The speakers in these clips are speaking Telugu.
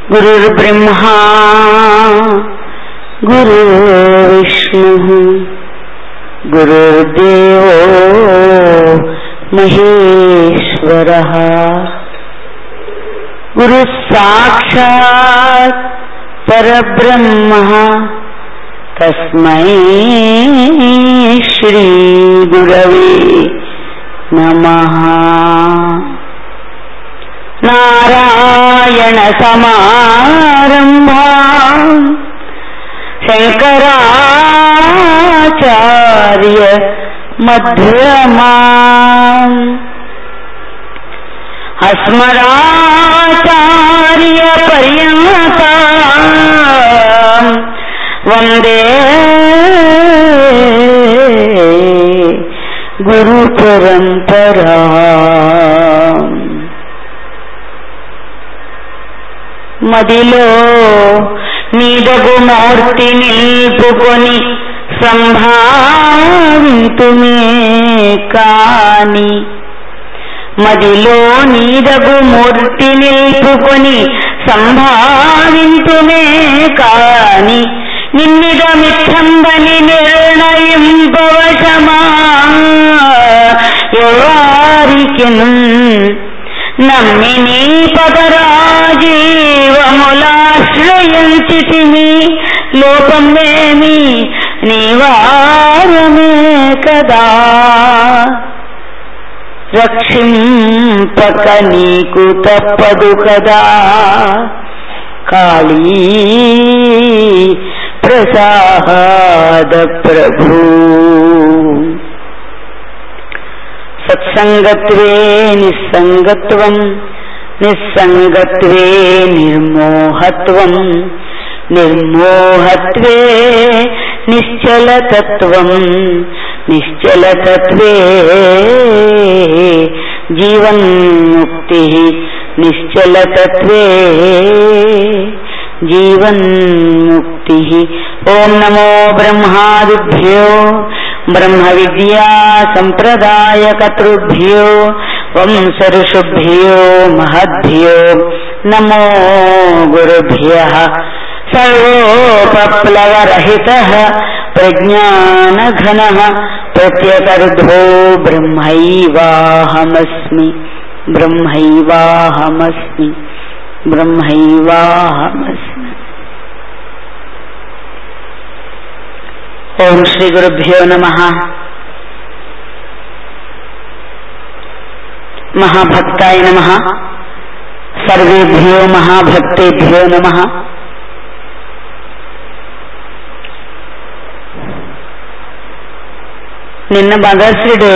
गुरुर्ब्रह्मा गुरुर्विष्णुः गुरुर्देवो महेश्वरः गुरुः साक्षात् परब्रह्मः तस्मै श्रीगुरवे नमः नारायणसमारम्भा शङ्कराचार्य मध्यमा अस्मराचार्यपर्यन्ता वन्दे गुरुपरम्परा మదిలో నీదగు మూర్తి నిల్పుకొని సంభావితుమే కాని మదిలో నీదగు మూర్తి నిల్పుకొని సంభావింతుమే కాని నిన్నిద మిథ్యంబని నిర్ణయింపవశమా ఎవరికెను నమ్మి నీ పదరాజీవములాశ్రయించితిమి లోపమేమి నీవారమే కదా రక్షింపక నీకు తప్పదు కదా కాళీ ప్రసాద ప్రభు సత్సంగత్వే నిస్సంగత్వం నిస్సంగత్వే నిర్మోహత్వం నిర్మోహత్వే నిశ్చలతత్వం నిశ్చలతత్వే జీవన్ముక్తి నిశ్చలతత్వే జీవన్ముక్తి ఓం నమో బ్రహ్మాదిభ్యో బ్రహ్మ విద్యా సంప్రదాయకతృభ్యో వంశఋషుభ్యో మహద్భ్యో నమో గురుభ్య సర్వోపప్లవరహిత ప్రజ్ఞానఘన ప్రత్యకర్ధో బ్రహ్మైవాహమస్మి బ్రహ్మైవాహమస్మి బ్రహ్మైవాహమస్మి ఓం శ్రీ గురుభ్యో నమ మహాభక్తాయ నమ సర్వేభ్యో మహాభక్తేభ్యో నమ నిన్న భగశ్రీ డే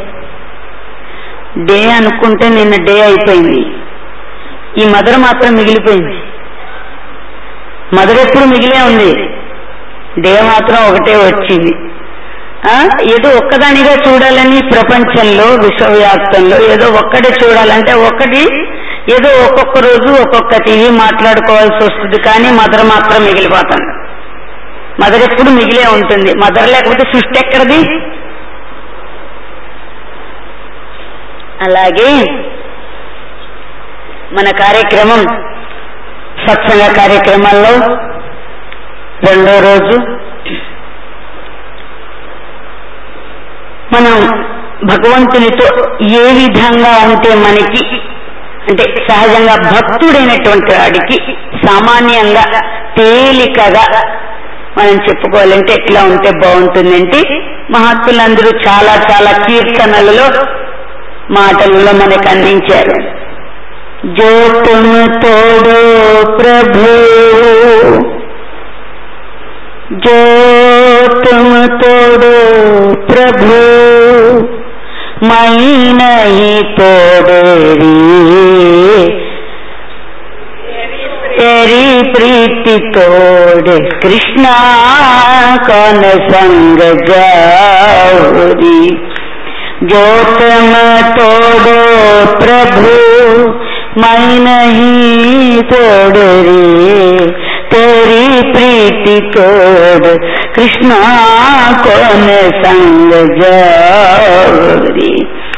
డే అనుకుంటే నిన్న డే అయిపోయింది ఈ మదర్ మాత్రం మిగిలిపోయింది మదర్ ఎప్పుడు మిగిలే ఉంది డే మాత్రం ఒకటే వచ్చింది ఆ, ఏదో ఒక్కదానిగా చూడాలని ప్రపంచంలో విశ్వవ్యాప్తంలో ఏదో ఒక్కటే చూడాలంటే ఒకటి ఏదో ఒక్కొక్క రోజు ఒక్కొక్క టీవీ మాట్లాడుకోవాల్సి వస్తుంది కానీ మదర్ మాత్రం మిగిలిపోతుంది మదర్ ఎప్పుడు మిగిలే ఉంటుంది మదర్ లేకపోతే సృష్టి ఎక్కడిది అలాగే మన కార్యక్రమం సత్సంగ కార్యక్రమాల్లో రెండో రోజు మనం భగవంతునితో ఏ విధంగా ఉంటే మనకి అంటే సహజంగా భక్తుడైనటువంటి వాడికి సామాన్యంగా తేలికగా మనం చెప్పుకోవాలంటే ఎట్లా ఉంటే బాగుంటుందంటే మహాత్ములందరూ చాలా చాలా కీర్తనలలో మాటలలో మనకు అందించారు जो तुम तोड़ो प्रभु जो तुम तोड़ो प्रभु मैं नहीं तोड़ेरी तेरी प्रीति तोड़ कृष्णा कौन संग जाऊरी जो तुम तोड़ो प्रभु मैं नहीं तोड़ रे तेरी प्रीति तोड़ कृष्णा कौन संग जाऊरी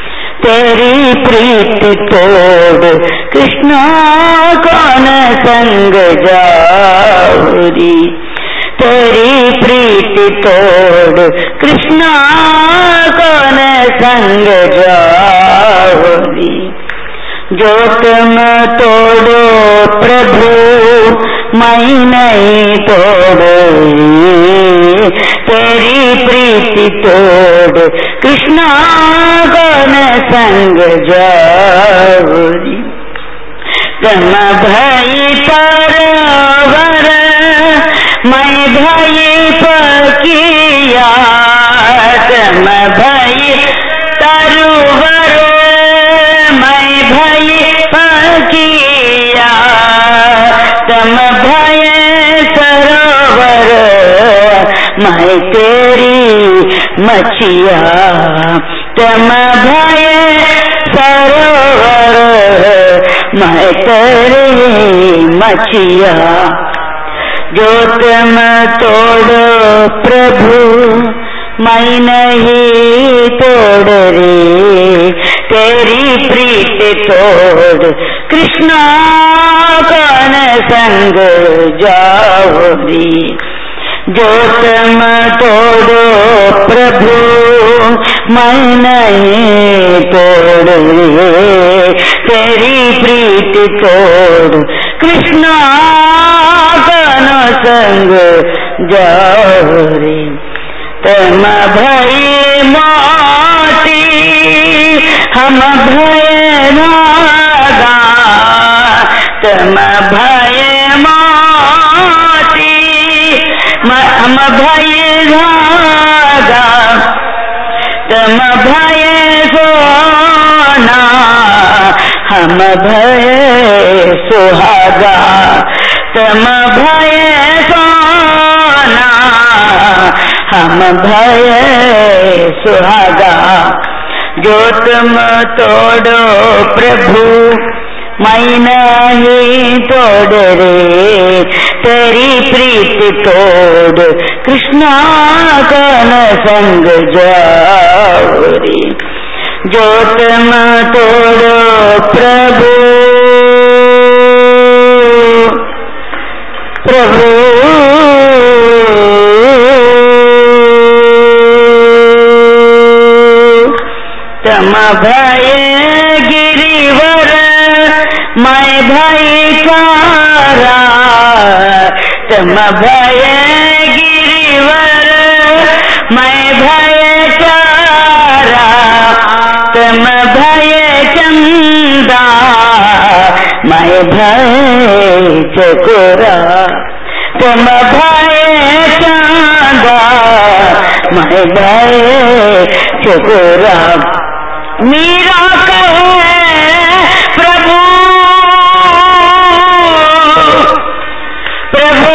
तेरी प्रीति तोड़ कृष्णा कौन संग जाऊरी तेरी प्रीति तोड़ कृष्णा कौन संग जाऊरी जो तुम तोड़ो प्रभु मैं नहीं तोड़ी तेरी प्रीति तोड़ कृष्णा कौन संग जाऊरी तुम भई परवर मैं भई पकिया तुम भई तरुवर मैं भई पकिया तुम भय सरोवर मैं तेरी मछिया तुम भय सरोवर मैं तेरी मछिया जो तुम तोड़ो प्रभु मैं नहीं तोड़ रे तेरी प्रीत तोड़ कृष्णा कौन संग जाओ रे जो तुम तोड़ो प्रभु मैं नहीं तोड़ रे तेरी प्रीत तोड़ कृष्णा कौन संग जाओ रे तुम भय मोती हम भय नागा तुम भय मोती हम भय धागा तुम भय सोना हम भय सुहागा तुम भय सोना हम भय सुहागा जो तुम तोड़ो प्रभु मैं नहीं तोड़ रे तेरी प्रीत तोड़ कृष्णा कौन संग जाओ रे जो तुम तोड़ो प्रभु प्रभु तम भय गिरिवर मैं भय चारा तम भय गिरिवर मैं भय चारा तम भय चंदा मैं भय चकोरा तम भय चांदा मैं भय चकोरा मीरा कहे प्रभु प्रभु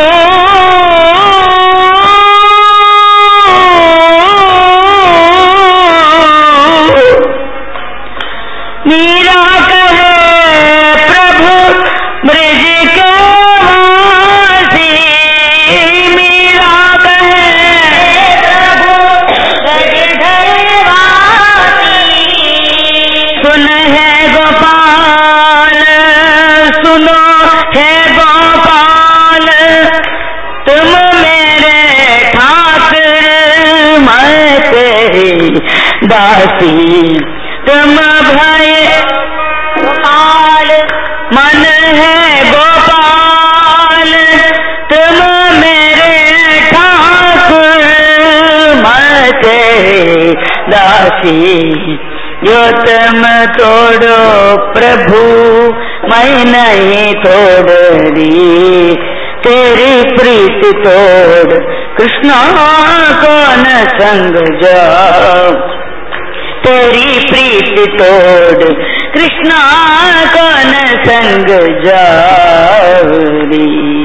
मीरा कहे प्रभु ब्रज के वासी मीरा कहे प्रभु ब्रज के वासी सुन है गोपाल सुनो है गोपाल तुम मेरे ठाकुर मैं तेरी दासी तुम भय गोपाल मन है गोपाल तुम मेरे ठाकुर मैं तेरी दासी जो तुम तोड़ो प्रभु मैं नहीं तोड़ दी तेरी प्रीत तोड़ कृष्णा कौन संग जाओ तेरी प्रीत तोड़ कृष्णा कौन संग जाऊरी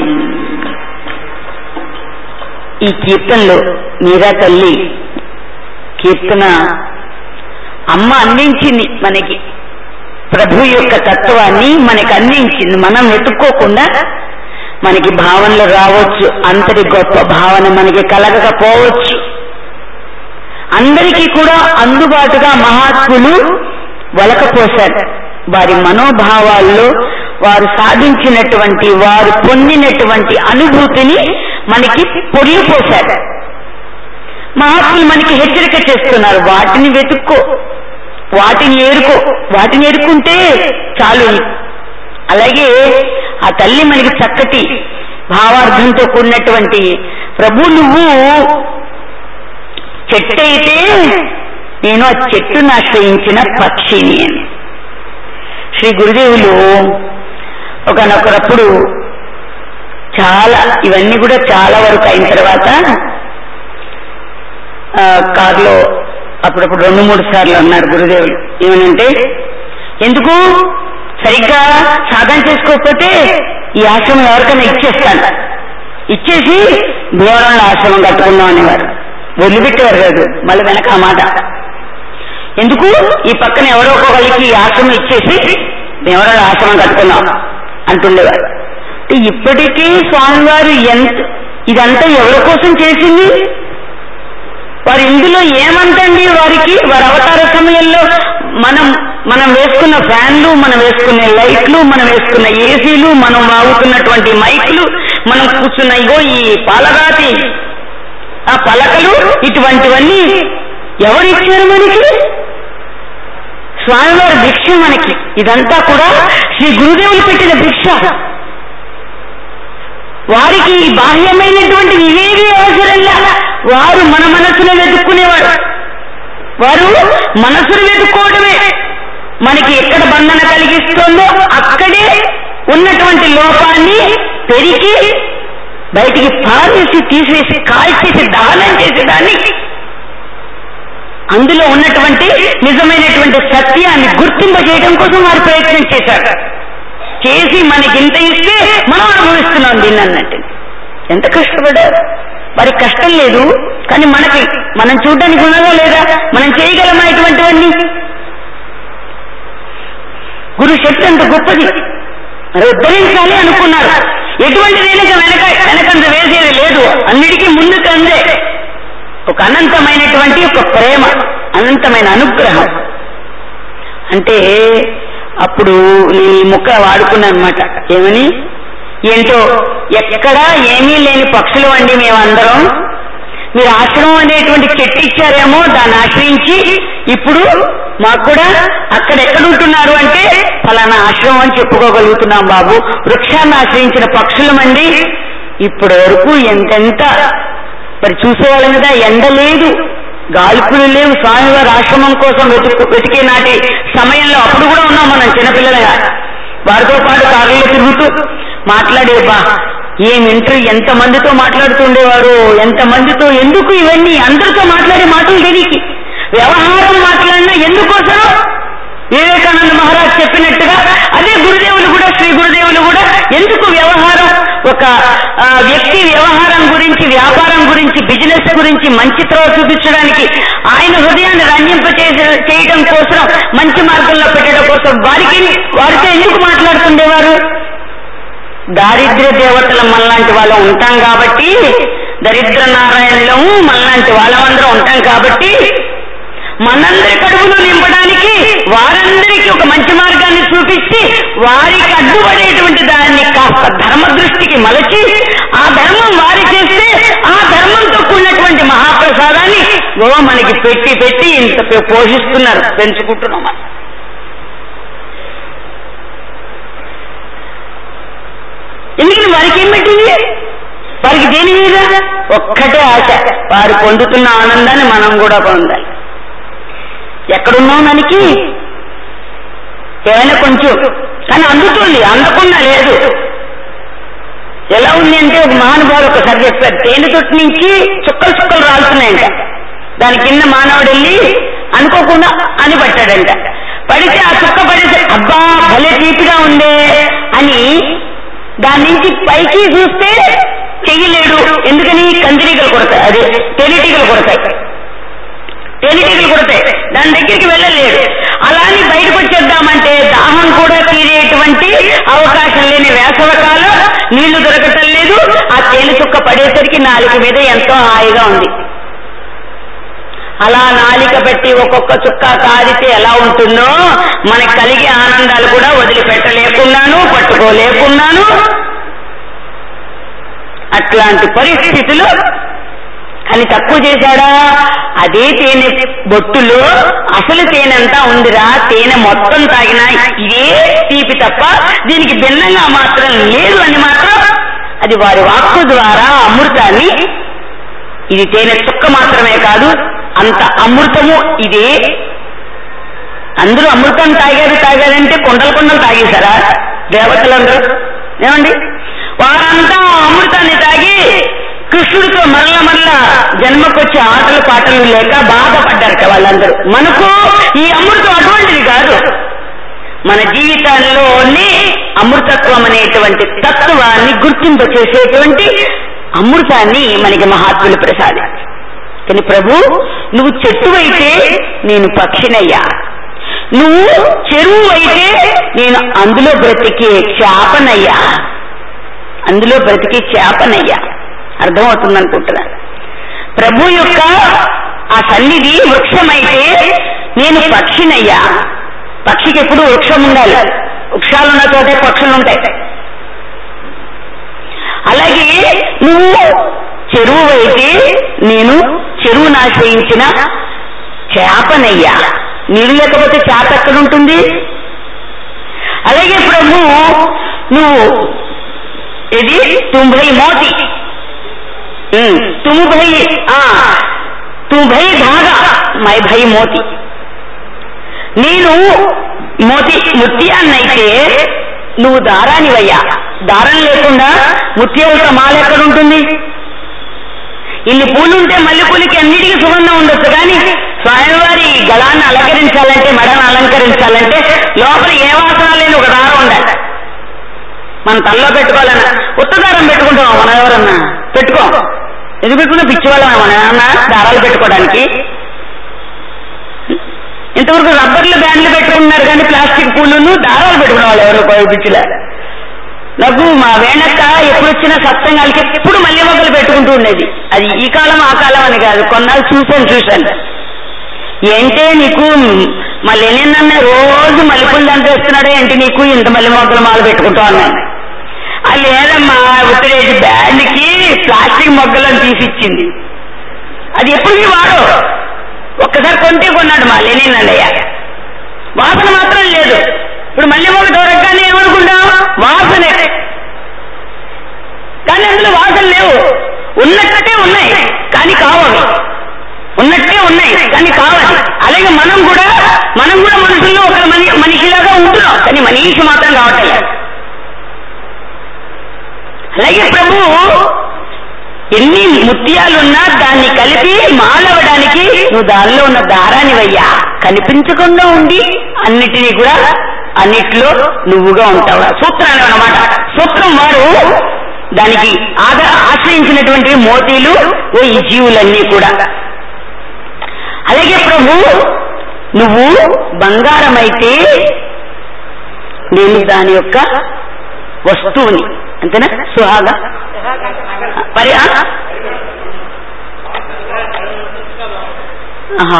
ఈ కీర్తనలో మీరా తల్లి కీర్తన అమ్మ అందించింది మనకి ప్రభు యొక్క తత్వాన్ని మనకి అందించింది మనం వెతుక్కోకుండా మనకి భావనలు రావచ్చు అంతటి గొప్ప భావన మనకి కలగకపోవచ్చు అందరికీ కూడా అందుబాటుగా మహాత్ములు వలకపోశారు వారి మనోభావాల్లో వారు సాధించినటువంటి వారు పొందినటువంటి అనుభూతిని మనకి పొడిగిపోశారు మహాత్ములు మనకి హెచ్చరిక చేస్తున్నారు వాటిని వెతుక్కో వాటిని ఏరుకో వాటిని ఏరుకుంటే చాలు అలాగే ఆ తల్లి మనకి చక్కటి భావార్థంతో కూడినటువంటి ప్రభు నువ్వు చెట్టు అయితే నేను ఆ చెట్టును ఆశ్రయించిన పక్షిని అని శ్రీ గురుదేవులు ఒకనొకరప్పుడు చాలా ఇవన్నీ కూడా చాలా వరకు అయిన తర్వాత ఆ, కారులో అప్పుడప్పుడు రెండు మూడు సార్లు అన్నారు గురుదేవులు ఏమనంటే ఎందుకు సరిగ్గా సాధన చేసుకోకపోతే ఈ ఆశ్రమం ఎవరికైనా ఇచ్చేస్తాను ఇచ్చేసి భీమవరంలో ఆశ్రమం కట్టుకుందాం అనేవారు వదిలిపెట్టేవారు కాదు మళ్ళీ వెనక ఆ మాట ఎందుకు ఈ పక్కన ఎవరో ఒకరికి ఈ ఆశ్రమం ఇచ్చేసి భీమవరంలో ఆశ్రమం కట్టుకుందాం అంటుండేవారు అంటే ఇప్పటికీ స్వామివారు ఎంత ఇదంతా ఎవరి కోసం చేసింది వారు ఇందులో ఏమంటండి వారికి వారి అవతార సమయంలో మనం మనం వేసుకున్న ఫ్యాన్లు మనం వేసుకునే లైట్లు మనం వేసుకున్న ఏసీలు మనం వాగుతున్నటువంటి మైక్లు మనం కూర్చున్న ఇగో ఈ పాలరాతి ఆ పలకలు ఇటువంటివన్నీ ఎవరు ఇచ్చారు మనకి స్వామివారి భిక్ష మనకి ఇదంతా కూడా శ్రీ గురుదేవులు పెట్టిన భిక్ష వారికి ఈ బాహ్యమైనటువంటి ఇవేవి అవసరంలా వారు మన మనసును వెతుక్కునేవారు వారు మనసును వెతుక్కోవడమే మనకి ఎక్కడ బంధన కలిగిస్తుందో అక్కడే ఉన్నటువంటి లోపాన్ని పెరిగి బయటికి పారేసి తీసివేసి కాల్చేసి దహనం చేసేదాన్ని అందులో ఉన్నటువంటి నిజమైనటువంటి సత్యాన్ని గుర్తింపజేయడం కోసం వారు ప్రయత్నం చేశారు చేసి మనకి ఇంత ఇస్తే మనం అనుభవిస్తున్నాం దీన్ని అన్నట్టు ఎంత కష్టపడ్డారు వారికి కష్టం లేదు కానీ మనకి మనం చూడడానికి ఉన్నదా లేదా మనం చేయగలమా ఇటువంటివన్నీ గురు శక్తి అంత గొప్పది మరి ఉద్ధరించాలి అనుకున్నారు ఎటువంటి వెనక వెనక వెనకంత వేసేది లేదు అన్నిటికీ ముందు తందే ఒక అనంతమైనటువంటి ఒక ప్రేమ అనంతమైన అనుగ్రహం అంటే అప్పుడు నేను ఈ ముక్క వాడుకున్నాను అనమాట ఏమని ఏంటో ఎక్కడా ఏమీ లేని పక్షులు అండి మేమందరం మీరు ఆశ్రమం అనేటువంటి చెట్టు ఇచ్చారేమో దాన్ని ఆశ్రయించి ఇప్పుడు మాకు కూడా అక్కడ ఎక్కడ ఉంటున్నారు అంటే ఫలానా ఆశ్రమం అని చెప్పుకోగలుగుతున్నాం బాబు వృక్షాన్ని ఆశ్రయించిన పక్షులమండి ఇప్పటి వరకు ఎంతెంత మరి చూసేవాళ్ళం కదా ఎండ లేదు గాల్పులు లేవు స్వామివారి ఆశ్రమం కోసం వెతుకు వెతికే నాటి సమయంలో అప్పుడు కూడా ఉన్నాం మనం చిన్నపిల్లలుగా వారితో పాటు కారులో తిరుగుతూ మాట్లాడే బా ఏం ఇంటర్ ఎంత మందితో మాట్లాడుతుండేవారు ఎంత మందితో ఎందుకు ఇవన్నీ అందరితో మాట్లాడే మాటలు దీనికి వ్యవహారం మాట్లాడినా ఎందుకోసం వివేకానంద మహారాజ్ చెప్పినట్టుగా అదే గురుదేవులు కూడా శ్రీ గురుదేవులు కూడా ఎందుకు వ్యవహారం ఒక ఆ, వ్యక్తి వ్యవహారం గురించి వ్యాపారం గురించి బిజినెస్ గురించి మంచి త్రోవ చూపించడానికి ఆయన హృదయాన్ని రంజింప చేసే- చేయడం కోసం మంచి మార్గంలో పెట్టడం కోసం వారికి వారితో ఎందుకు మాట్లాడుతుండేవారు దారిద్ర్య దేవతల మనలాంటి వాళ్ళం ఉంటాం కాబట్టి దరిద్ర నారాయణులము మనలాంటి వాళ్ళమందరం ఉంటాం కాబట్టి మనందరి కడుపులు నింపడానికి వారందరికీ ఒక మంచి మార్గాన్ని చూపించి వారికి అడ్డుపడేటువంటి దాన్ని కాస్త ధర్మ దృష్టికి మలచి ఆ ధర్మం వారి చేస్తే ఆ ధర్మంతో కూడినటువంటి మహాప్రసాదాన్ని గో మనకి పెట్టి పెట్టి ఇంత పె- పోషిస్తున్నారు పెంచుకుంటున్నాం మనం. ఎందుకని వారికి ఏం పెట్టింది వారికి దేని మీద ఒక్కటే ఆశ వారు పొందుతున్న ఆనందాన్ని మనం కూడా పొందాలి ఎక్కడున్నాం మనకి ఏమైనా కొంచెం కానీ అందుతుంది అందకుండా లేదు ఎలా ఉంది అంటే ఒక మహానుభావుడు ఒకసారి చెప్పారు తేనె తొట్టి నుంచి చుక్కలు చుక్కలు రాలుతున్నాయంట దాని కింద మానవుడు వెళ్ళి అనుకోకుండా అని పట్టాడంట పడితే ఆ చుక్క పడితే అబ్బా భలే తీపిగా ఉందే అని దాని నుంచి పైకి చూస్తే చెయ్యలేడు ఎందుకని కందిరీగలు కొడతాయి అదే తేనెటీగలు కొడతాయి తేనెటీగలు కొడతాయి దాని దగ్గరికి వెళ్ళలేడు అలాని బయటకు వచ్చేద్దామంటే దాహం కూడా తీరేటువంటి అవకాశం లేని వేసవకాలం నీళ్లు దొరకటం లేదు ఆ తేనె చుక్క పడేసరికి నాలుగు మీద ఎంతో హాయిగా ఉంది అలా నాలిక పెట్టి ఒక్కొక్క చుక్క కారితే ఎలా ఉంటుందో మనకు కలిగే ఆనందాలు కూడా వదిలిపెట్టలేకున్నాను పట్టుకోలేకున్నాను అట్లాంటి పరిస్థితులు అని తక్కువ చేశాడా అదే తేనె బొట్టులో అసలు తేనె అంతా ఉందిరా తేనె మొత్తం తాగినా ఇదే తీపి తప్ప దీనికి భిన్నంగా మాత్రం లేదు అని మాత్రం అది వారి వాక్కు ద్వారా అమృతాన్ని ఇది తేనె చుక్క మాత్రమే కాదు అంత అమృతము ఇదే అందరూ అమృతం తాగారు తాగారంటే కొండలు కొండలు తాగేశారా దేవతలందరూ ఏమండి వారంతా ఆ అమృతాన్ని తాగి కృష్ణుడితో మరల మరల జన్మకొచ్చే ఆటలు పాటలు లేక బాధపడ్డారట వాళ్ళందరూ మనకు ఈ అమృతం అటువంటిది కాదు మన జీవితాల్లోనే అమృతత్వం అనేటువంటి తత్వాన్ని గుర్తింప చేసేటువంటి అమృతాన్ని మనకి మహాత్ములు ప్రసాదించారు కానీ ప్రభు నువ్వు చెట్టు అయితే నేను పక్షినయ్యా నువ్వు చెరువు అయితే నేను అందులో బ్రతికే చేపనయ్యా అందులో బ్రతికే చేపనయ్యా అర్థమవుతుంది అనుకుంటున్నా ప్రభు యొక్క ఆ సన్నిధి వృక్షమైతే నేను పక్షినయ్యా పక్షికి ఎప్పుడు వృక్షం ఉండాలి వృక్షాలు ఉన్న చోటే పక్షులు ఉంటాయి అలాగే నువ్వు చెరువు అయితే నేను చెరువును ఆశ్రయించిన చేపనయ్యా నీరు లేకపోతే చేప ఎక్కడ ఉంటుంది అలాగే ప్రభు నువ్వు ఇది తుంభై మోతి ఉమ్, तुम भई ఆ तू భై ధాగా మై భై మోతి నేను మోతి ముత్యాన్నైతే నువ్వు దారానివయ్యా దారం లేకుండా ముత్యాలతో మాల ఎక్కడ ఉంటుంది ఇన్ని పూలుంటే మల్లె పూలకి అన్నిటికీ సుగంధం ఉండొచ్చు కానీ స్వామివారి గళాన్ని అలంకరించాలంటే మెడను అలంకరించాలంటే లోపల ఏ వాసన లేని ఒక దారం ఉండాలి మన తల్లో పెట్టుకోవాలన్నా ఉత్తదారం పెట్టుకుంటాం మనం ఎవరన్నా పెట్టుకో ఎందుకు పెట్టుకున్నా పిచ్చి వాళ్ళ మన ఏమన్నా దారాలు పెట్టుకోవడానికి ఇంతవరకు రబ్బర్లు బ్యాండ్లు పెట్టుకున్నారు కానీ ప్లాస్టిక్ పూలును దారాలు పెట్టుకునే వాళ్ళు ఎవరు పిచ్చిలా నాకు మా వేణక్క ఎప్పుడు వచ్చినా సత్సంగాలకి ఎప్పుడు మల్లె మొగ్గలు పెట్టుకుంటూ ఉండేది అది ఈ కాలం ఆ కాలం అని కాదు కొన్నాళ్ళు చూశాను చూశాను ఏంటే నీకు మా లెనిన్ అన్న రోజు మల్లెపూలు దండ వేస్తున్నాడే ఏంటి నీకు ఇంత మల్లె మొగ్గలు మాల పెట్టుకుంటావు అన్నాను అది లేదమ్మా ఉత్తరేజ్ బ్యాండ్కి ప్లాస్టిక్ మొగ్గలను తీసిచ్చింది అది ఎప్పుడు వాడు ఒక్కసారి కొంటే కొన్నాడు మా లెనిన్ అన్నయ్య వాసన మాత్రం లేదు ఇప్పుడు మళ్ళీ మొగ్గ దొరకగానే ఏమనుకుంటాం వాసనే కానీ అందులో వాసన లేవు ఉన్నట్టే ఉన్నాయి కానీ కావాలి ఉన్నట్టే ఉన్నాయి కానీ కావాలి అలాగే మనం కూడా మనం కూడా మనుషుల్లో ఒక మని మనిషిలాగా ఉంటున్నాం కానీ మనిషి మాత్రం కావట్లేదు అలాగే ప్రభు ఎన్ని ముత్యాలున్నా దాన్ని కలిపి మాలవడానికి నువ్వు దానిలో ఉన్న దారానివయ్యా కనిపించకుండా ఉండి అన్నిటినీ కూడా అన్నిట్లో నువ్వుగా ఉంటావు సూత్రాన్ని అన్నమాట సూత్రం వాడు దానికి ఆద ఆశ్రయించినటువంటి మోతీలు ఓ ఈ జీవులన్నీ కూడా అలాగే ప్రభు నువ్వు బంగారమైతే నేను దాని యొక్క వస్తువుని అంతేనా సుహాగా మరి ఆ? ఆహా.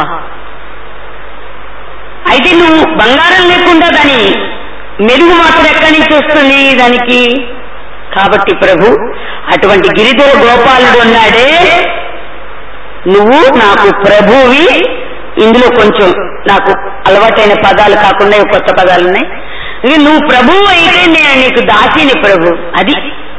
అయితే నువ్వు బంగారం లేకుండా దాని మెరుగు మాత్రం ఎక్కడి నుంచి వస్తుంది దానికి కాబట్టి ప్రభు అటువంటి గిరిధర గోపాలుడు ఉన్నాడే నువ్వు నాకు ప్రభువి ఇందులో కొంచెం నాకు అలవాటైన పదాలు కాకుండా ఇవి కొత్త పదాలు ఉన్నాయి ఇవి నువ్వు ప్రభువు అయితే నేను నీకు దాసిని ప్రభు అది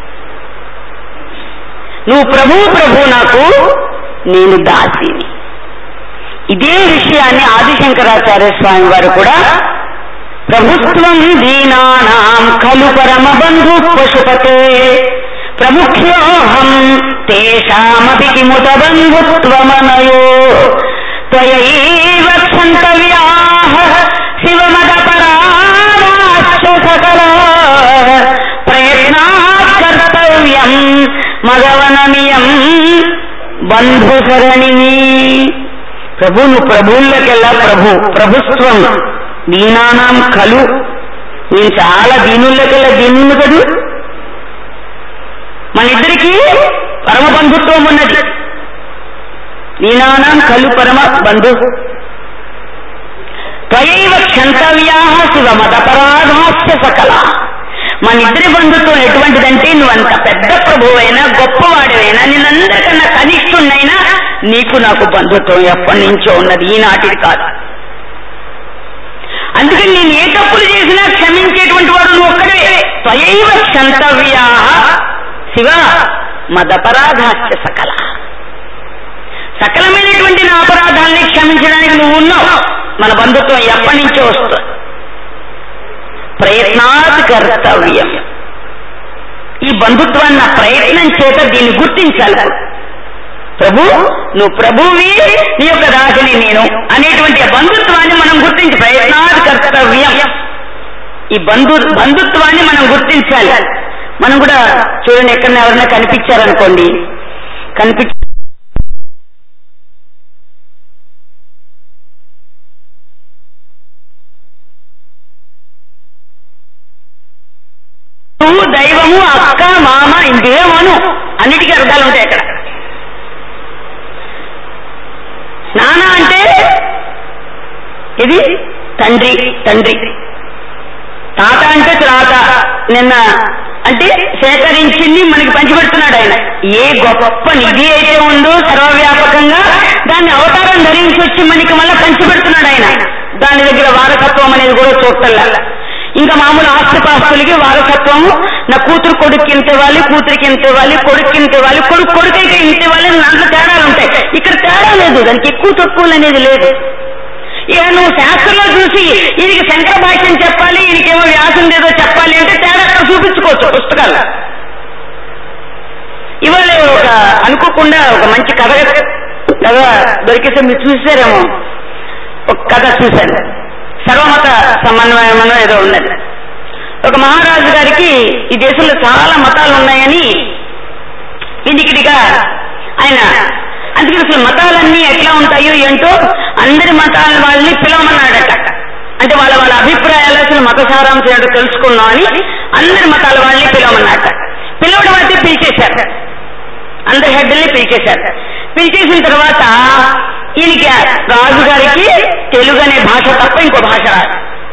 నువ్వు ప్రభు ప్రభు నాకు నేను దాసిని ఇదే విషయాన్ని ఆదిశంకరాచార్య స్వామి వారు కూడా ప్రభుత్వం దీనానాం ఖలు పరమ బంధు పశుపతే ప్రముఖ్యోహం తేషామపి కిముత బంధుత్వమనయో త్వయైవ క్షంతవ్యాః శివమద పరాశ్చ సకల ప్రయత్నాత్ కర్తవ్యం మగవనమియం బంధుసరణిని ప్రభు నువ్వు ప్రభువుల్లోకెల్లా ప్రభు ప్రభుత్వం దీనానాం కలు నేను చాలా దీనుల్లోకెల్లా దీనులు కదూ మన ఇద్దరికి పరమ బంధుత్వం ఉన్నది దీనానాం కలు పరమ బంధు త్వయైవ క్షంతవ్యా శివ మదపరాధాస్య సకల మన ఇద్దరి బంధుత్వం ఎటువంటిదంటే నువ్వు అంత పెద్ద ప్రభువైనా గొప్పవాడివైనా నిన్నందరికన్నా కనిష్ఠున్నైనా నీకు నాకు బంధుత్వం ఎప్పటి నుంచో ఉన్నది ఈనాటిది కాదు అందుకని నేను ఏ తప్పులు చేసినా క్షమించేటువంటి వాడు నువ్వు ఒక్కడే త్వయైవ క్షంతవ్యా శివ మదపరాధాస్య సకల సకలమైనటువంటి నా అపరాధాల్ని క్షమించడానికి నువ్వు ఉన్నావు మన బంధుత్వం ఎప్పటి నుంచో వస్తుంది ప్రయత్నాత్ కర్తవ్యం ఈ బంధుత్వాన్ని నా ప్రయత్నం చేత దీన్ని గుర్తించాలి ప్రభు నువ్వు ప్రభువి నీ యొక్క దాసిని నేను అనేటువంటి ఆ బంధుత్వాన్ని మనం గుర్తించి ప్రయత్నాత్ కర్తవ్యం ఈ బంధు బంధుత్వాన్ని మనం గుర్తించాలి మనం కూడా చూడండి ఎక్కడన్నా ఎవరైనా కనిపించారనుకోండి కనిపించి నువ్వు దైవము అక్క మామ ఇంకేమను అన్నిటికీ అర్థాలు ఉంటాయి అక్కడ నాన్న అంటే ఇది తండ్రి తండ్రి తాత అంటే తాత నిన్న అంటే సేకరించింది మనకి పంచిపెడుతున్నాడు ఆయన ఏ గొప్ప నిధి అయితే ఉందో సర్వవ్యాపకంగా దాన్ని అవతారం ధరించి వచ్చి మనకి మళ్ళీ పంచిపెడుతున్నాడు ఆయన దాని దగ్గర వారసత్వం అనేది కూడా చూడటల్లా ఇంకా మామూలు ఆస్తిపాస్తులకి వారసత్వం నా కూతురు కొడుకు ఇంత ఇవ్వాలి కూతురికి ఇంత ఇవ్వాలి కొడుకు ఇంత ఇవ్వాలి కొడుకు కొడుకైతే ఇంత ఇవ్వాలి అని దాంట్లో తేడాలు ఉంటాయి ఇక్కడ తేడా లేదు దానికి ఎక్కువ తక్కువలు అనేది లేదు ఇక నువ్వు శాస్త్రంలో చూసి ఈయనకి శంకర భాష్యం చెప్పాలి ఈయనకేమో వ్యాసం ఏదో చెప్పాలి అంటే తేడా అక్కడ చూపించుకోవచ్చు పుస్తకాలు ఇవాళ ఒక అనుకోకుండా ఒక మంచి కథ కథ దొరికితే మీరు చూసారేమో ఒక కథ చూశాను సర్వమత సమన్వయం ఏదో ఉన్నది ఒక మహారాజు గారికి ఈ దేశంలో చాలా మతాలు ఉన్నాయని ఇదికిడిగా ఆయన అందుకని అసలు మతాలన్నీ ఎట్లా ఉంటాయో ఏంటో అందరి మతాల వాళ్ళని పిలవమన్నాడట అంటే వాళ్ళ వాళ్ళ అభిప్రాయాలు అసలు మత సారాంశం ఏంటో తెలుసుకుందాం అని అందరి మతాల వాళ్ళని పిలవమన్నట పిలవడం అయితే పిలిచేశారు అందరి హెడ్ని పిలిచేశారు పిలిచేసిన తర్వాత ఈయనకి రాజు గారికి తెలుగు అనే భాష తప్ప ఇంకో భాష రాదు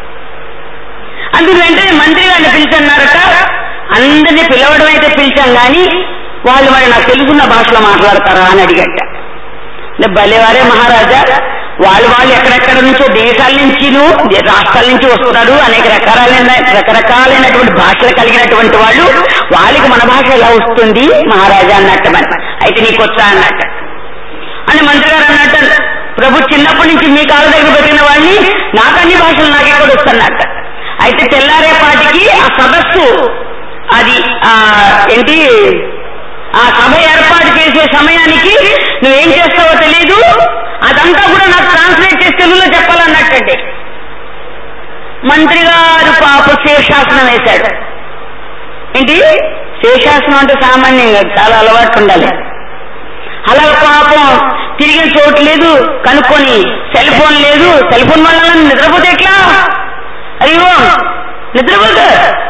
అందుకు వెంటనే మంత్రి గారిని పిలిచన్నారట అందరినీ పిలవడం అయితే పిలిచాం కానీ వాళ్ళు మరి నాకు తెలుగున్న భాషలో మాట్లాడతారా అని అడిగట అంటే భలేవారే మహారాజా వాళ్ళు వాళ్ళు ఎక్కడెక్కడ నుంచో దేశాల నుంచి రాష్ట్రాల నుంచి వస్తున్నారు అనేక రకాలైన రకరకాలైనటువంటి భాషలు కలిగినటువంటి వాళ్ళు వాళ్ళకి మన భాష ఎలా వస్తుంది మహారాజా అన్నట్టు మరి అయితే నీకు వచ్చా అన్నట్ట అని మంత్రి గారు అన్నట్టు ప్రభు చిన్నప్పటి నుంచి మీ కాళ్ళ దగ్గర పెట్టిన వాళ్ళని నాకు అన్ని భాషలు నాకే కూడా వస్తున్నట్ట అయితే తెల్లారేపాటికి ఆ సదస్సు అది ఆ ఏంటి ఆ సభ ఏర్పాటు చేసే సమయానికి నువ్వేం చేస్తావో తెలీదు అదంతా కూడా నాకు ట్రాన్స్లేట్ చేసి తెలుగులో చెప్పాలన్నట్టండి మంత్రి గారు పాప శేషాసనం వేశాడు ఏంటి శేషాసనం అంటే సామాన్యంగా చాలా అలవాటు ఉండాలి అలా పాపం తిరిగిన చోటు లేదు కనుక్కొని సెల్ ఫోన్ లేదు సెల్ ఫోన్ వల్ల నిద్రపోతే ఎట్లా అయ్యో నిద్రపోతే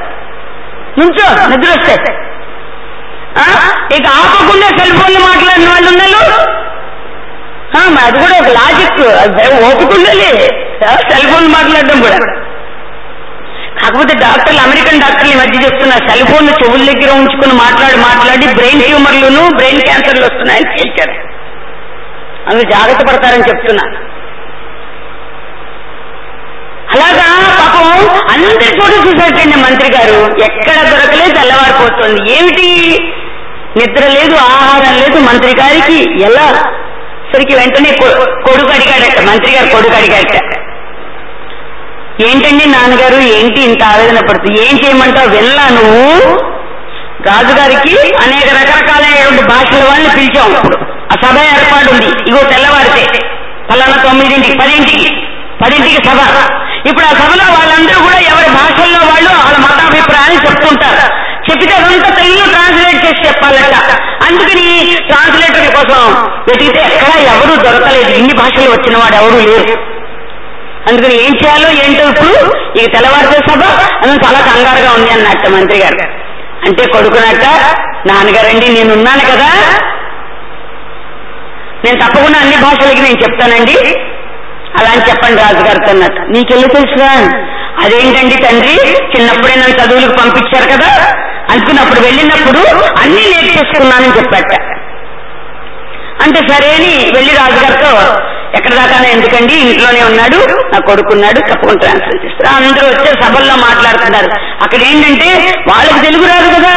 నుంచో నిద్ర వస్తే ఆ? ఇక ఆపకుండా సెల్ ఫోన్లు మాట్లాడిన వాళ్ళు ఉన్నారు ఆ, మరి అది కూడా ఒక లాజిక్ ఓపుకుండాలి సెల్ ఫోన్ మాట్లాడడం కూడా కాకపోతే డాక్టర్లు అమెరికన్ డాక్టర్లు ఈ మధ్య చెప్తున్నారు సెల్ ఫోన్ చెవుల దగ్గర ఉంచుకుని మాట్లాడి మాట్లాడి బ్రెయిన్ ట్యూమర్లను బ్రెయిన్ క్యాన్సర్లు వస్తున్నాయని తేల్చారు అందుకు జాగ్రత్త పడతారని చెప్తున్నా అలాగా పాపం అందరి చోట చూసేటండి మంత్రి గారు ఎక్కడ దొరకలేదు తెల్లవారిపోతుంది ఏమిటి నిద్ర లేదు ఆహారం లేదు మంత్రి గారికి ఎలా సరికి వెంటనే కొ- కొడుకు అడిగాడట మంత్రి గారు కొడుకు అడిగాడట ఏంటండి నాన్నగారు ఏంటి ఇంత ఆవేదన పడుతుంది ఏం చేయమంటావు వెళ్ళా నువ్వు రాజుగారికి అనేక రకరకాలైనటువంటి భాషల వాళ్ళని పిలిచాం ఇప్పుడు ఆ సభ ఏర్పాటు ఉంది ఇగో తెల్లవారితే పలానా తొమ్మిదింటికి పదింటికి పదింటికి సభ ఇప్పుడు ఆ సభలో వాళ్ళందరూ కూడా ఎవరి భాషల్లో వాళ్ళు వాళ్ళ మతాభిప్రాయాన్ని చెప్తుంటారు చెప్పితే అదంతా తెలుగులో ట్రాన్స్లేట్ చేసి చెప్పాలట అందుకని ట్రాన్స్లేటర్ కోసం వెతికితే ఎక్కడ ఎవరు దొరకలేదు ఇన్ని భాషలు వచ్చిన వాడు ఎవరు లేరు అందుకని ఏం చేయాలో ఏంటో ఇప్పుడు ఇక తెల్లవారితే సభ అని చాలా కంగారుగా ఉంది అన్నట్టు మంత్రి గారు అంటే కొడుకునట్ట నాన్నగారండి నేనున్నాను కదా నేను తప్పకుండా అన్ని భాషలకి నేను చెప్తానండి అలా అని చెప్పండి రాజుగారితో అన్నట్టు నీకెళ్ళి తెలుసుగా అదేంటండి తండ్రి చిన్నప్పుడే నన్ను చదువులకు పంపించారు కదా అనుకున్నప్పుడు వెళ్ళినప్పుడు అన్ని నేర్చేసుకున్నానని చెప్పాట అంటే సరే అని వెళ్ళి రాజుగారితో ఎక్కడ దాకా ఎందుకండి ఇంట్లోనే ఉన్నాడు నా కొడుకున్నాడు తప్పకుండా ట్రాన్స్ఫర్ చేస్తారు అందరూ వచ్చే సభల్లో మాట్లాడుతున్నారు అక్కడ ఏంటంటే వాళ్ళకి తెలుగు రాదు కదా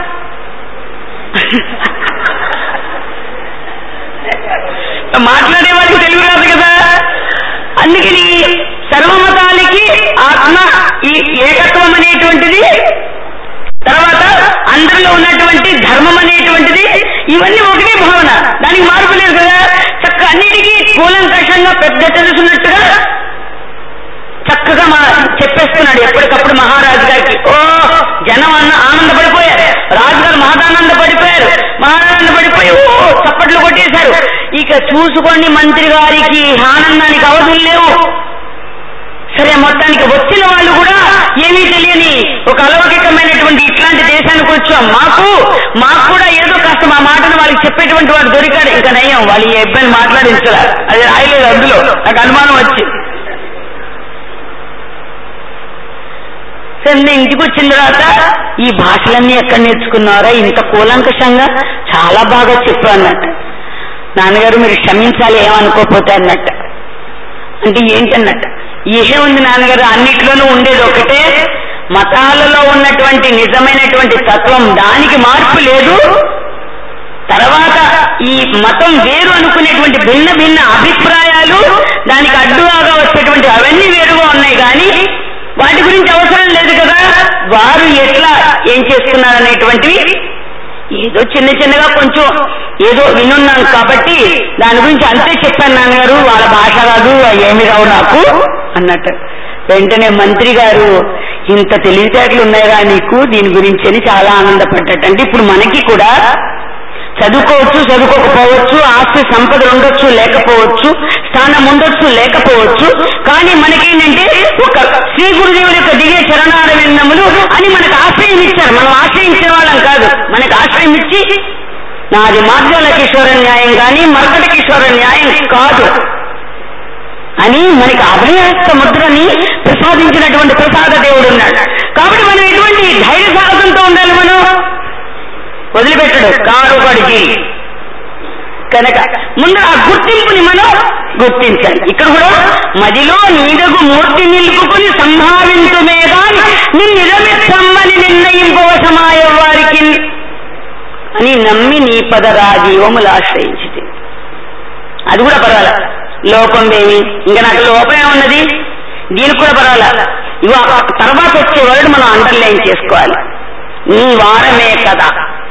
మాట్లాడే వాళ్ళకి తెలుగు రాదు కదా అందుకని సర్వమతాలకి ఆత్మ ఈ ఏకత్వం అనేటువంటిది తర్వాత అందరిలో ఉన్నటువంటి ధర్మం అనేటువంటిది ఇవన్నీ ఒకటే భావన దానికి మార్పు లేదు కదా చక్క అన్నిటికీ కూలంకషంగా పెద్ద తెలుసున్నట్టుగా చక్కగా మా చెప్పేస్తున్నాడు ఎప్పటికప్పుడు మహారాజు గారికి ఓ జనం అన్న ఆనందపడిపోయారు రాజుగారు మహదానంద పడిపోయారు మహానంద పడిపోయి ఓ చప్పట్లు కొట్టేశారు ఇక చూసుకోండి మంత్రి గారికి ఆనందానికి అవధులు లేవు సరే మొత్తానికి వచ్చిన వాళ్ళు కూడా ఏమీ తెలియని ఒక అలౌకికమైనటువంటి ఇట్లాంటి దేశానికి వచ్చాం మాకు మాకు కూడా ఏదో కాస్త మా మాటను వాళ్ళకి చెప్పేటువంటి వాడు దొరికాడు ఇంకా నయ్యం వాళ్ళు ఈ ఇబ్బంది మాట్లాడించరా అది రాయలేదు అందులో నాకు అనుమానం వచ్చింది సరే నేను ఇంటికి వచ్చిన తర్వాత ఈ భాషలన్నీ ఎక్కడ నేర్చుకున్నారా ఇంత కూలంకషంగా చాలా బాగా చెప్పు అన్నట్టు నాన్నగారు మీరు క్షమించాలి ఏమనుకోకపోతే అన్నట్టు అంటే ఏంటన్నట్టు ఏముంది నాన్నగారు అన్నిట్లోనూ ఉండేది ఒకటే మతాలలో ఉన్నటువంటి నిజమైనటువంటి తత్వం దానికి మార్పు లేదు తర్వాత ఈ మతం వేరు అనుకునేటువంటి భిన్న భిన్న అభిప్రాయాలు దానికి అడ్డుగా వచ్చేటువంటి అవన్నీ వేరుగా ఉన్నాయి కానీ వాటి గురించి అవసరం లేదు కదా వారు ఎట్లా ఏం చేస్తున్నారనేటువంటివి ఏదో చిన్న చిన్నగా కొంచెం ఏదో వినున్నాను కాబట్టి దాని గురించి అంతే చెప్పాను నాన్నగారు వాళ్ళ భాష రాదు ఏమి రావు నాకు అన్నట్టు వెంటనే మంత్రి గారు ఇంత తెలివితేటలు ఉన్నాయిగా నీకు దీని గురించి అని చాలా ఆనందపడ్డట అంటే ఇప్పుడు మనకి కూడా చదువుకోవచ్చు చదువుకోకపోవచ్చు ఆస్తి సంపదలు ఉండొచ్చు లేకపోవచ్చు స్థానం ఉండొచ్చు లేకపోవచ్చు కానీ మనకేంటంటే ఒక శ్రీ గురుదేవుల యొక్క దిగే చరణాల విన్నములు అని మనకు ఆశ్రయం ఇచ్చారు మనం ఆశ్రయించే వాళ్ళం కాదు మనకు ఆశ్రయం ఇచ్చి నాది మార్గాల కిషోర న్యాయం కానీ మర్కట కిషోర న్యాయం కాదు అని మనకి అభయహస్త ముద్రని ప్రసాదించినటువంటి ప్రసాద దేవుడు ఉన్నాడు కాబట్టి మనం ఎటువంటి ధైర్య సాహసంతో ఉండాలి మనం వదిలిపెట్టడు కారు పడికి కనుక ముందు ఆ గుర్తింపుని మనం గుర్తించాలి ఇక్కడ కూడా మదిలో నీదగు మూర్తి నిలుపుకుని సంభావించుమే గాని నిన్నమిత్తమ్మని నిర్ణయింపవశమాయ వారికి అని నమ్మి నీ పద రాజీవములు ఆశ్రయించింది అది కూడా పర్వాలే లోపం ఏమి ఇంకా నాకు లోపం ఏమున్నది దీనికి కూడా పర్వాలే ఇవో తర్వాత వచ్చే వర్డ్ మనం అండర్లైన్ చేసుకోవాలి నీ వారమే కదా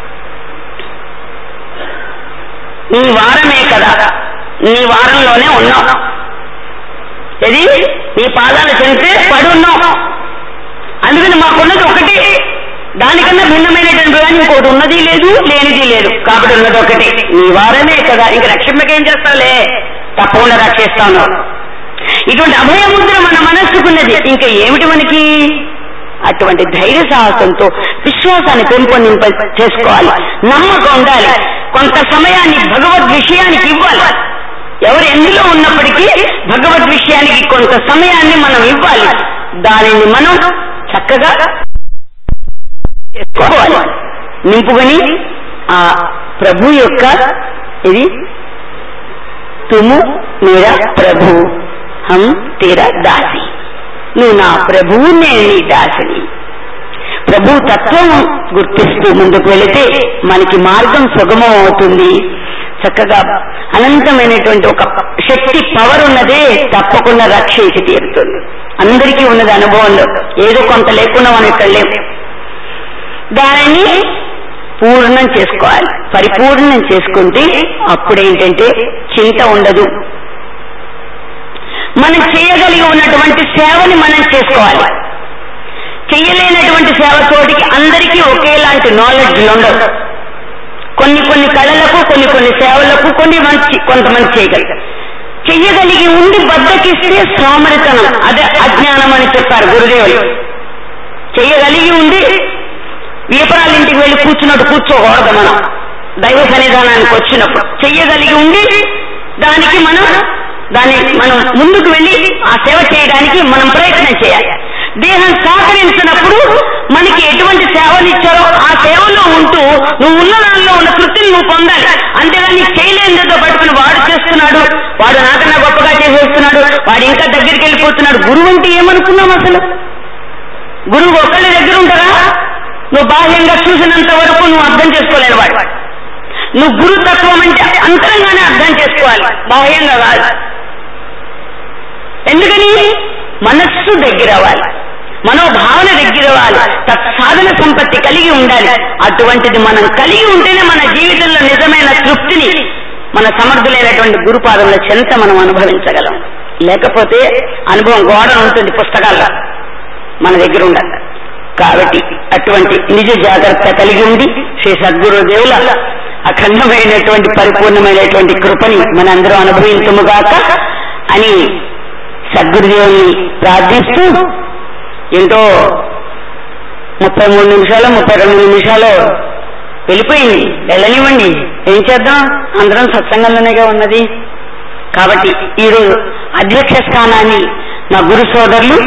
నీ వారమే కదా నీ వారంలోనే ఉన్నావు ఇది నీ పాదాలు చెందితే పడి ఉన్నావు అందుకని మాకున్నది ఒకటి దానికన్నా భిన్నమైనటువంటి కానీ ఇంకోటి ఉన్నది లేదు లేనిది లేదు కాబట్టి ఉన్నది ఒకటి నీ వారమే కదా ఇంక రక్షింపకేం చేస్తావులే తప్పకుండా రక్షిస్తాను ఇటువంటి అభయముద్ర మన మనస్సుకున్నది ఇంకా ఏమిటి మనకి అటువంటి ధైర్య సాహసంతో విశ్వాసాన్ని పెంపొందింప చేసుకోవాలి నమ్మకం ఉండాలి కొంత సమయాన్ని భగవద్ విషయానికి ఇవ్వాలి ఎవరు ఎందులో ఉన్నప్పటికీ భగవద్ విషయానికి కొంత సమయాన్ని మనం ఇవ్వాలి దానిని మనం చక్కగా చేసుకోవాలి నింపుకొని ఆ ప్రభు యొక్క ఇది తుము మీరా ప్రభు హం తేరా దాసి నువ్వు నా ప్రభువు నేను నీ దాసిని ప్రభు తత్వం గుర్తిస్తూ ముందుకు వెళితే మనకి మార్గం సుగమం అవుతుంది చక్కగా అనంతమైనటువంటి ఒక శక్తి పవర్ ఉన్నదే తప్పకుండా రక్షించి తీరుతుంది అందరికీ ఉన్నది అనుభవంలో ఏదో కొంత లేకుండా మనం ఇక్కడ లేవు దానిని పూర్ణం చేసుకోవాలి పరిపూర్ణం చేసుకుంటే అప్పుడేంటంటే చింత ఉండదు మనం చేయగలిగి ఉన్నటువంటి సేవని మనం చేసుకోవాలి చెయ్యలేనటువంటి సేవ చోటికి అందరికీ ఒకేలాంటి నాలెడ్జ్ ఉండవు కొన్ని కొన్ని కళలకు కొన్ని కొన్ని సేవలకు కొన్ని మంచి కొంతమంది చేయగలరు చెయ్యగలిగి ఉండి బద్దకిస్తే సోమరితనం అదే అజ్ఞానం అని చెప్పారు గురుదేవులు చెయ్యగలిగి ఉండి వీపరాల ఇంటికి వెళ్ళి కూర్చున్నట్టు కూర్చోకూడదు మనం దైవ సన్నిధానానికి వచ్చినప్పుడు చెయ్యగలిగి ఉండి దానికి మనం దాన్ని మనం ముందుకు వెళ్ళి ఆ సేవ చేయడానికి మనం ప్రయత్నం చేయాలి దేహం సహకరించినప్పుడు మనకి ఎటువంటి సేవలు ఇచ్చారో ఆ సేవలో ఉంటూ నువ్వు ఉన్న దానిలో ఉన్న తృప్తిని నువ్వు పొందాలి అంతేగాని నీకు చేయలేనితో పట్టుకుని వాడు చేస్తున్నాడు వాడు నాకన్నా గొప్పగా చేసేస్తున్నాడు వాడు ఇంకా దగ్గరికి వెళ్ళిపోతున్నాడు గురువు అంటే ఏమనుకున్నాం అసలు గురువు ఒక్కళ్ళ దగ్గర ఉంటారా నువ్వు బాహ్యంగా చూసినంత వరకు నువ్వు అర్థం చేసుకోలేని వాడు నువ్వు గురుతత్వం అంటే అంతరంగానే అర్థం చేసుకోవాలి బాహ్యంగా కాదు ఎందుకని మనస్సు దగ్గర అవ్వాలి మనోభావన దగ్గర అవ్వాలి తత్సాధన సంపత్తి కలిగి ఉండాలి అటువంటిది మనం కలిగి ఉంటేనే మన జీవితంలో నిజమైన తృప్తిని మన సమర్థులైనటువంటి గురుపాదంలో చెంత మనం అనుభవించగలం లేకపోతే అనుభవం గోడ ఉంటుంది పుస్తకాల్లో మన దగ్గర ఉండాలి కాబట్టి అటువంటి నిజ జాగ్రత్త కలిగి ఉండి శ్రీ సద్గురుదేవుల అఖండమైనటువంటి పరిపూర్ణమైనటువంటి కృపని మనందరం అనుభవించముగాక అని సద్గురుదేవుని ప్రార్థిస్తూ ఎంతో ముప్పై మూడు నిమిషాలు ముప్పై రెండు నిమిషాలు వెళ్ళిపోయింది వెళ్ళనివ్వండి ఏం చేద్దాం అందరం సత్సంగంలోనేగా ఉన్నది కాబట్టి ఈరోజు అధ్యక్ష స్థానాన్ని నా గురు సోదరులు